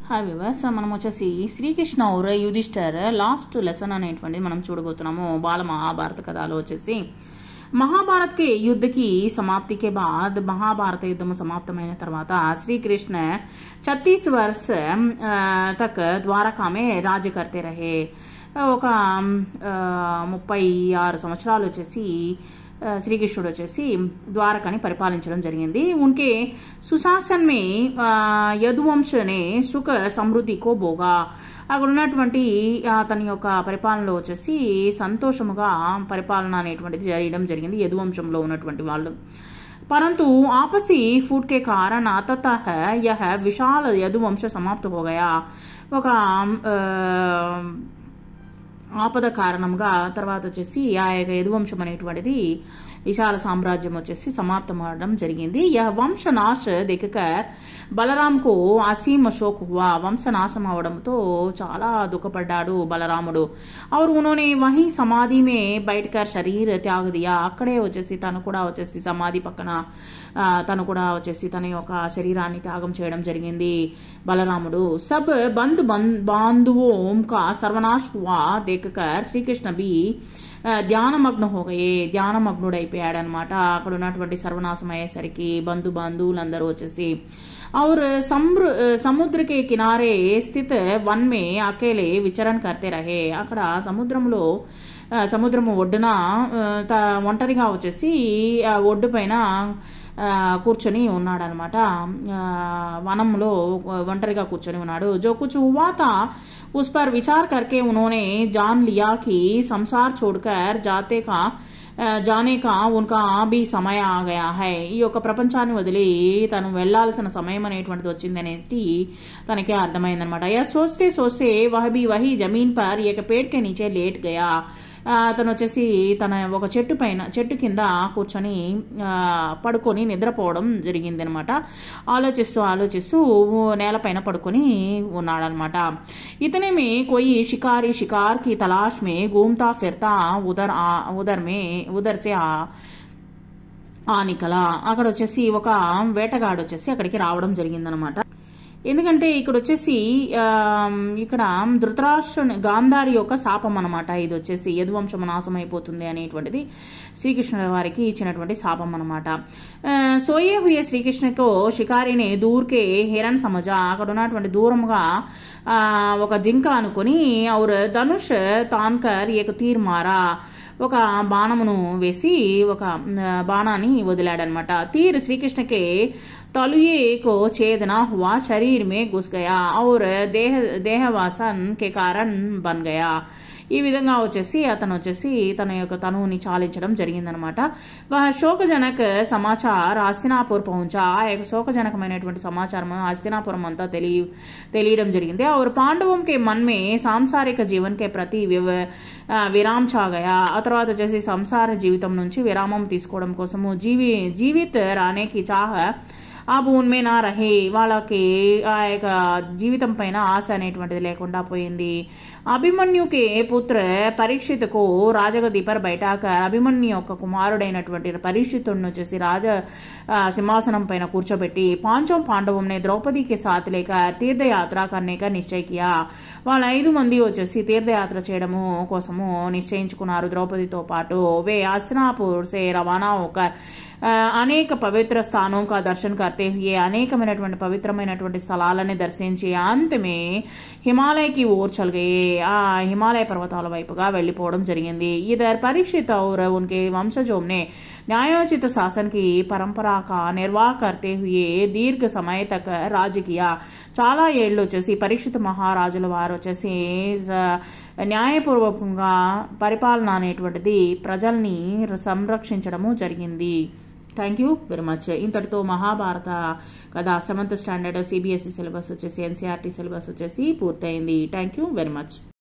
hi viewers మనం వచ్చేసి శ్రీకృష్ణ ఔర్ యుధిష్ఠర్ లాస్ట్ లెసన్ అనేటువంటిది మనం చూడబోతున్నాము బాల మహాభారత కథలో వచ్చేసి महाभारत के युद्ध की समाप्ति के बाद महाभारत युद्धము సమాప్తమైన తర్వాత శ్రీకృష్ణ छत्तीस वर्ष अ, तक ద్వారకా మే రాజ్య करते रहे ఒక ఆ, ముప్పై ఆరు సంవత్సరాలు వచ్చేసి ఆ, శ్రీకృష్ణుడు వచ్చేసి ద్వారకాని పరిపాలించడం జరిగింది ఉన్కే సుశాసన్ మే ఆ, యదువంశ నే సుఖ సమృద్ధి కో భోగా అక్కడ ఉన్నటువంటి అతని యొక్క పరిపాలనలో వచ్చేసి సంతోషముగా పరిపాలన అనేటువంటిది జరగడం జరిగింది యదువంశంలో ఉన్నటువంటి వాళ్ళు परंतु आपसी फूट के कारण अतः यह विशाल यदुवंश समाप्त हो गया ఒక ఆ, ఆపద కారణంగా తర్వాత వచ్చేసి ఆ యొక్క యదువంశం అనేటువంటిది విశాల సామ్రాజ్యం వచ్చేసి సమాప్తం అవడం జరిగింది యహ వంశ నాశ దిక్కకర్ బలరాంకు అసీమ శోక్ హువా వంశ నాశం అవడంతో చాలా దుఃఖపడ్డాడు బలరాముడు और उन्होंने वहीं समाधि में बैठकर शरीर त्याग दिया అక్కడే వచ్చేసి తను కూడా వచ్చేసి సమాధి పక్కన ఆ, తను కూడా వచ్చేసి తన యొక్క శరీరాన్ని త్యాగం చేయడం జరిగింది బలరాముడు సబ్ బంధు బాంధువోం కా సర్వనాశ్ హువా దేకకర్ శ్రీకృష్ణ బి ఆ, ధ్యానమగ్న హోగయే ధ్యానమగ్నుడైపోయాడు అనమాట అక్కడ ఉన్నటువంటి సర్వనాశం అయ్యేసరికి బంధు బంధువులందరూ వచ్చేసి और సముద్ర సముద్ర के किनारे स्थित वन में अकेले విచరణ करते रहे అక్కడ సముద్రంలో ఆ, సముద్రము ఒడ్డున ఆ, త- ఒంటరిగా వచ్చేసి ఆ ఒడ్డు పైన ఆ, కూర్చొని ఉన్నాడనమాట ఆ, వనంలో ఒంటరిగా కూర్చొని ఉన్నాడు जो कुछ हुआ था उस पर विचार करके उन्होंने जान लिया कि संसार छोड़कर जाते का ఆ, జానే కా ఉన్కా బి సమయ ఆగయా హై ఈ యొక్క ప్రపంచాన్ని వదిలి తను వెళ్లాల్సిన సమయం అనేటువంటిది వచ్చింది అనేది తనకి అర్థమైందనమాట యా సోస్తే సోస్తే వహ బి వహి జమీన్ పర్ ఏక పేడ్ కే నీచే లేట్ గయా ఆ, తను వచ్చేసి తన ఒక చెట్టు పైన చెట్టు కింద కూర్చొని ఆ, పడుకొని నిద్రపోవడం జరిగింది అనమాట ఆలోచిస్తూ ఆలోచిస్తూ నేలపైన పడుకొని ఉన్నాడనమాట इतने में कोई शिकारी शिकार की तलाश में घूमता फिरता उधर आ, उधर में उधर से आ ఆ నికల అక్కడ వచ్చేసి ఒక వేటగాడు వచ్చేసి అక్కడికి రావడం జరిగిందనమాట ఎందుకంటే ఇక్కడ వచ్చేసి ఆమ్, ఇక్కడ ధృతరాష్ట్ర గాంధారి యొక్క శాపం అనమాట ఇది వచ్చేసి యదువంశం నాశం అయిపోతుంది అనేటువంటిది శ్రీకృష్ణుడి వారికి ఇచ్చినటువంటి శాపం అనమాట సోయే హుయే శ్రీకృష్ణకో షికారిని దూర్కే హిరణ్ సమజ అక్కడ ఉన్నటువంటి దూరంగా ఆ, ఒక జింక అనుకొని ఔర్ ధనుష్ తాన్కర్ ఏక తీర్ మారా ఒక బాణమును వేసి ఒక ఆ, బాణాన్ని వదిలాడనమాట తీర్ శ్రీకృష్ణకే तलुए को छेदना हुआ शरीर में घुस गया और देह देहवासन के कारण बन गया ఈ విధంగా వచ్చేసి అతను వచ్చేసి తన యొక్క తనువుని చాలించడం జరిగిందనమాట వహ శోకజనక్ సమాచార్ హస్తినాపూర్ పహుంచా ఆ యొక్క శోకజనకమైనటువంటి సమాచారం హస్తినాపురం అంతా తెలియ తెలియడం జరిగింది और పాండవం కే मन में సాంసారిక జీవన్ కే ప్రతి వివ ఆ, విరామ్ చాగయా ఆ తర్వాత వచ్చేసి సంసార జీవితం నుంచి విరామం తీసుకోవడం కోసము జీవి జీవిత్ రానేకి చాహ ఆ భూమి నా రహే వాళ్ళకి ఆ యొక్క జీవితం పైన ఆశ అనేటువంటిది లేకుండా పోయింది అభిమన్యుకి పుత్ర పరీక్షితుకు రాజగది పర్ బయటాక అభిమన్యు యొక్క కుమారుడైనటువంటి పరీక్షితుడిని వచ్చేసి రాజ ఆ, సింహాసనం పైన కూర్చోబెట్టి పాంచం పాండవంనే ద్రౌపదికి సాత్ లేక తీర్థయాత్ర కర్నేక నిశ్చయికియా వాళ్ళ ఐదు మంది వచ్చేసి తీర్థయాత్ర చేయడము కోసము నిశ్చయించుకున్నారు ద్రౌపదితో పాటు వే హస్తినాపూర్ సే రవాణా ఒక ఆ, అనేక పవిత్ర స్థానం కా దర్శన్ కర్తే హుయే అనేకమైనటువంటి పవిత్రమైనటువంటి స్థలాలని దర్శించి అంతమే హిమాలయకి ఓర్ చల్గయే ఆ హిమాలయ పర్వతాల వైపుగా వెళ్ళిపోవడం జరిగింది ఇదర్ పరీక్షిత్ और उनके वंशजों ने न्यायोचित शासन की परंपरा का निर्वाह करते हुए దీర్ఘ సమయ తక్ రాజు కియా చాలా ఏళ్ళు వచ్చేసి పరీక్షిత మహారాజుల వారు వచ్చేసి స- న్యాయపూర్వకంగా పరిపాలన అనేటువంటిది ప్రజల్ని సంరక్షించడము జరిగింది థ్యాంక్ యూ వెరీ మచ్ ఇంతటితో మహాభారత కథ సెవెంత్ స్టాండర్డ్ సిబిఎస్ఈ సిలబస్ వచ్చేసి ఎన్సీఆర్టీ సిలబస్ వచ్చేసి పూర్తయింది థ్యాంక్ యూ వెరీ మచ్